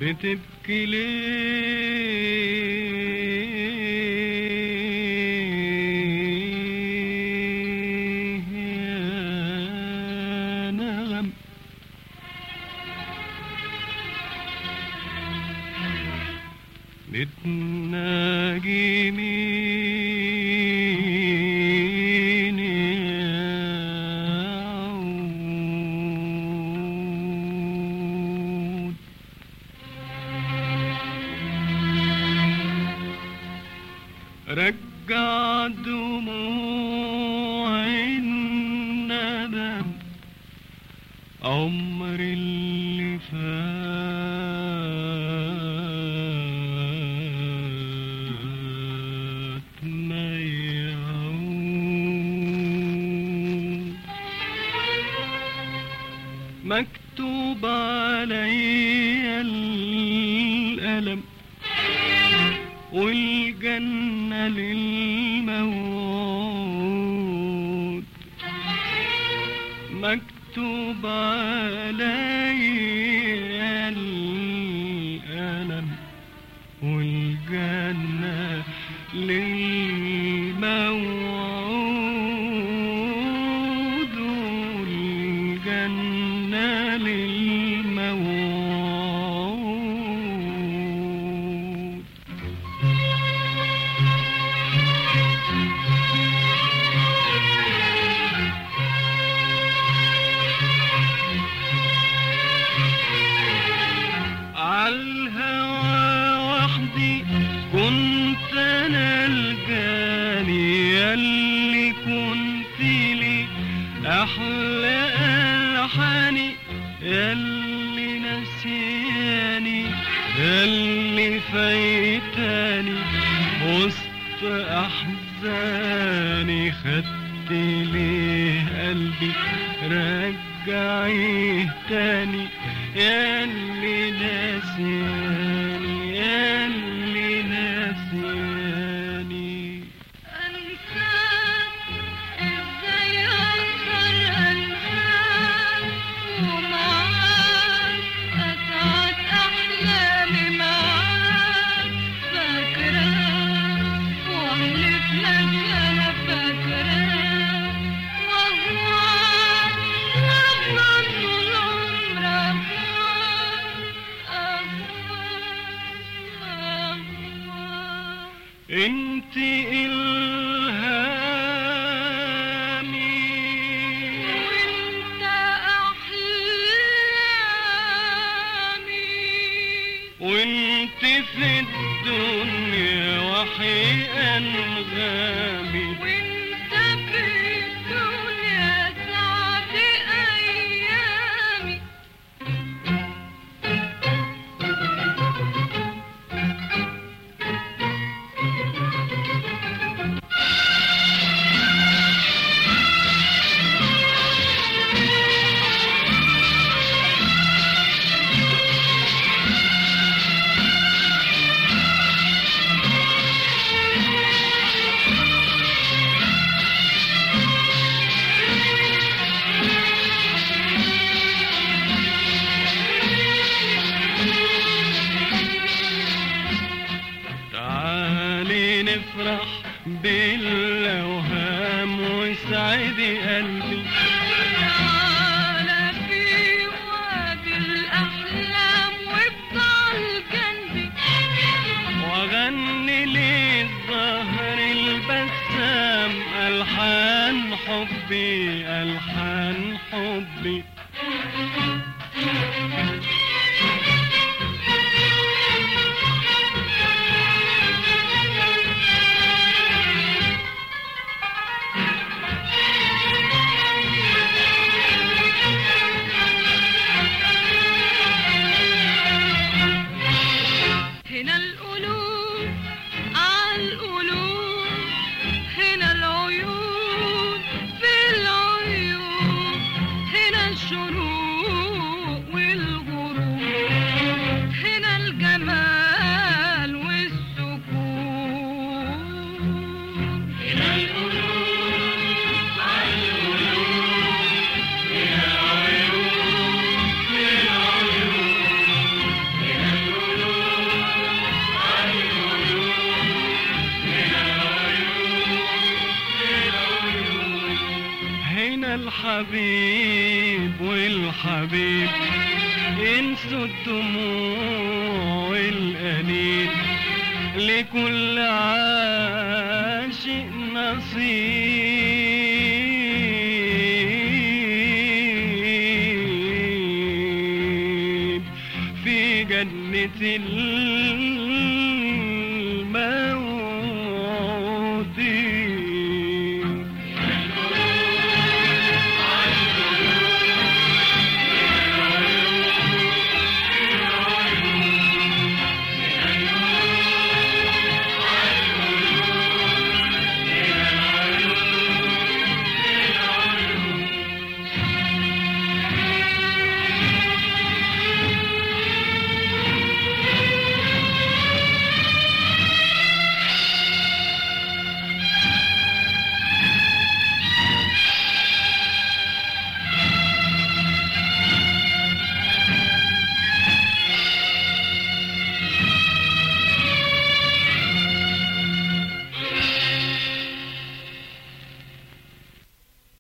بتبكي ليه يا نغم بتناجي مين يعود رجع دموع الندم عمر اللي فات ما يعود مكتوب علي الألم والجنة للموت مكتوب علي الألم والجنة للموعود والجنة للموعود عالهوى وحدي كنت انا الجاني ياللي كنت لي احلى الحاني ياللي نسياني ياللي فايتاني وسط احزاني خدت ليه قلبي رجعيه تاني ياللي ناسياني ياللي ناسياني أنساك إزاي أقدر أنساك ومعاك أسعد أحلامي معاك فاكراك وأحلف لك أنا فاكراك وأهواك وأفضل طول عمري أهواك أهواك أهواك انت الهامي وانت احلامي وانت في الدنيا وحي انغامي وانت في الدنيا سعد ايامي تعالي نفرح بالاوهام وسعدي قلبي تعالى في وادي الاحلام وافضل جنبي واغني للظهر البسام الحان حبي الحان حبي هنا القلوب عالقلوب هنا العيون في العيون هنا الشروق والغروب هنا الجمال والسكون هنا القلوب الحبيب والحبيب ينسوا الدموع والأنين لكل عاشق نصيب في جنة